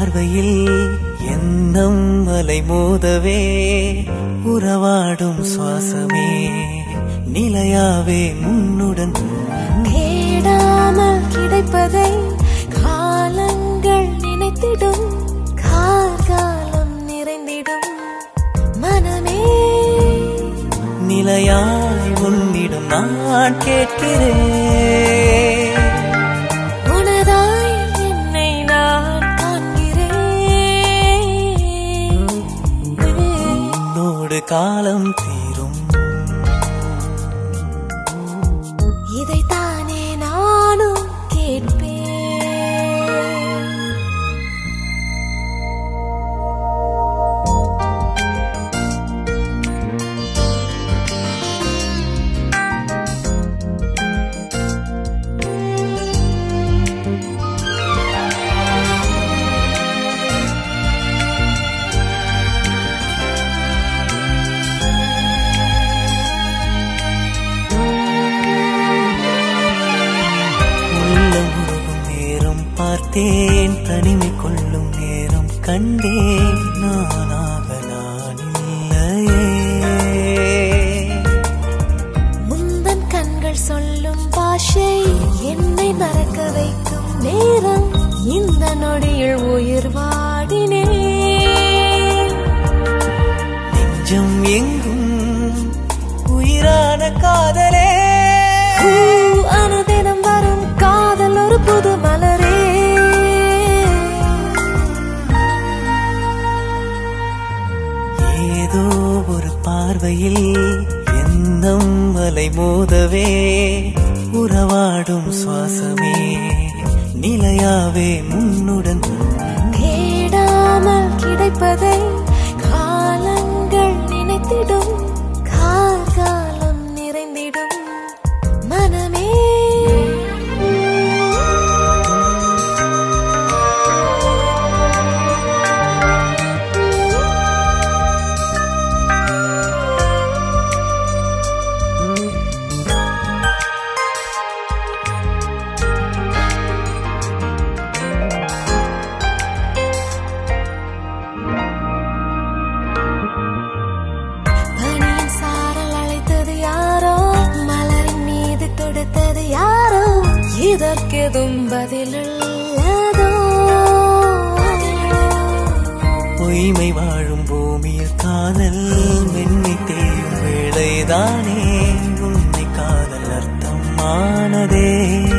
பார்வையில் எண்ணம் அலை மோதவே உறவாடும் சுவாசமே நிலையாவே முன்னுடன் தேடாமல் கிடைப்பதை காலங்கள் நினைத்திடும் கார்காலம் நிறைந்திடும் மனமே நிலையாய் உன்னிடம் நான் கேட்கிறேன் உனதாய் என்னை நான் காண்கிறேன் உன்னோடு காலம் தீரும் இதைத்தானே நானும் கேட்பேன் உள்ளம் உருகும் நேரம் பார்த்தேன் தனிமை கொள்ளும் நேரம் கண்டேன் நானாக நான் இல்லையே முந்தன் கண்கள் சொல்லும் பாஷை என்னை மறக்க வைக்கும் நேரம் இந்த நொடியில் உயிர் வாடினே நெஞ்சம் எங்கும் உயிரான காதலே அனுதினம் வரும் காதல் ஒரு புது மலரே ஏதோ ஒரு பார்வையில் எண்ணம் அலை மோதவே உறவாடும் சுவாசமே நிலையாவே முன்னுடன் தேடாமல் கிடைப்பதை காலங்கள் நினைத்திடும் கார்காலம் நிறைந்திடும் மனமே பனியின் சாரல் அழைத்தது யாரோ மலரின் மீது தொடுத்தது யாரோ இதற்கெதும் பதிலுள்ளதோ பொய்மை வாழும் பூமியில் காதல் மென்மை தேயும் வேளைதானே உண்மை காதல் அர்த்தம் ஆனதே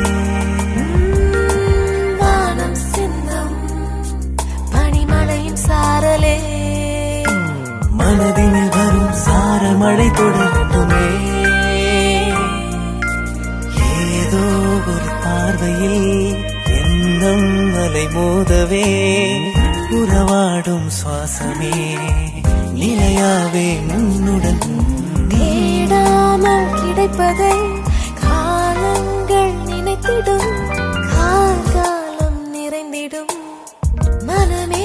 வானம் சிந்தம் பனிமழையின் சாரலே மனதினில் வரும் சார மழை தொடரட்டுமே ஏதோ ஒரு பார்வையில் எண்ணம் அலை மோதவே உறவாடும் சுவாசமே நிலையாவே முன்னுடன் தேடாமல் கிடைப்பதை காலங்கள் நினைத்திடும் கார்காலம் நிறைந்திடும் மனமே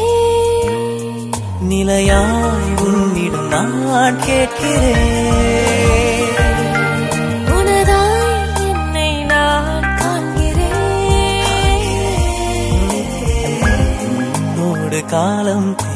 நிலையாய் உன்னிடம் நான் கேட்கிறேன் உனதாய் என்னை நான் காண்கிறேன் உன்னோடு காலம்